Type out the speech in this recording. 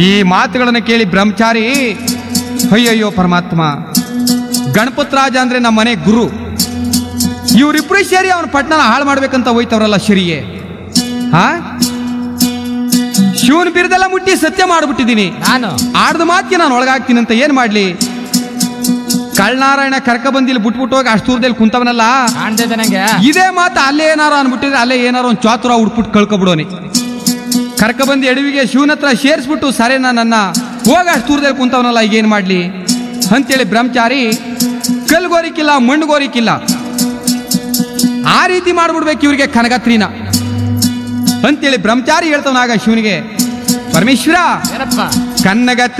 ಈ ಮಾತುಗಳನ್ನು ಕೇಳಿ ಬ್ರಹ್ಮಚಾರಿ ಅಯ್ಯಯ್ಯೋ ಪರಮಾತ್ಮ ಗಣಪತ್ ರಾಜ ಅಂದ್ರೆ ನಮ್ಮ ಮನೆ ಗುರು ಇವರಿಬ್ರು ಸೇರಿ ಅವನ ಪಟ್ನನ ಹಾಳು ಮಾಡ್ಬೇಕಂತ ಹೋಯ್ತವ್ರಲ್ಲ ಶರಿಗೆ ಹಾ ಶಿವನ ಬಿರುದೆಲ್ಲ ಮುಟ್ಟಿ ಸತ್ಯ ಮಾಡ್ಬಿಟ್ಟಿದ್ದೀನಿ ನಾನು ಆಡ್ದ ಮಾತಿಗೆ ನಾನು ಒಳಗಾಗ್ತೀನಿ ಅಂತ ಏನ್ ಮಾಡ್ಲಿ ಕಳ್ನಾರಾಯಣ ಕರ್ಕ ಬಂದಿಲ್ಲಿ ಬಿಟ್ಬಿಟ್ಟು ಹೋಗಿ ಅಷ್ಟು ದೂರದಲ್ಲಿ ಕುಂತವನಲ್ಲ ಕಾಣ್ತೈತೆ ನಂಗೆ ಇದೇ ಮಾತು ಅಲ್ಲೇ ಏನಾರು ಅನ್ಬಿಟ್ಟಿದ್ರೆ ಅಲ್ಲೇ ಏನಾರು ಒಂದು ಚಾತುರ ಉಡ್ಬಿಟ್ಟು ಕಳ್ಕೊಬಿಡೋನಿ ಕರ್ಕ ಬಂದು ಎಡವಿಗೆ ಶಿವನ ಹತ್ರ ಸೇರಿಸ್ಬಿಟ್ಟು ಸರೇನಾ ನನ್ನ ಹೋಗ ಅಷ್ಟು ದೂರದಲ್ಲಿ ಕುಂತವನಲ್ಲ ಈಗ ಏನ್ ಮಾಡ್ಲಿ ಅಂತೇಳಿ ಬ್ರಹ್ಮಚಾರಿ ಕಲ್ಗೋರಿಕಿಲ್ಲ ಮಣ್ಣುಗೋರಿಕಿಲ್ಲ ಆ ರೀತಿ ಮಾಡ್ಬಿಡ್ಬೇಕು ಇವ್ರಿಗೆ ಕನಗತ್ರಿನ ಅಂತೇಳಿ ಬ್ರಹ್ಮಚಾರಿ ಹೇಳ್ತವನಾಗ ಶಿವನಿಗೆ ಪರಮೇಶ್ವರ ಏನಪ್ಪ ಕನ್ನಗತ್ರಿ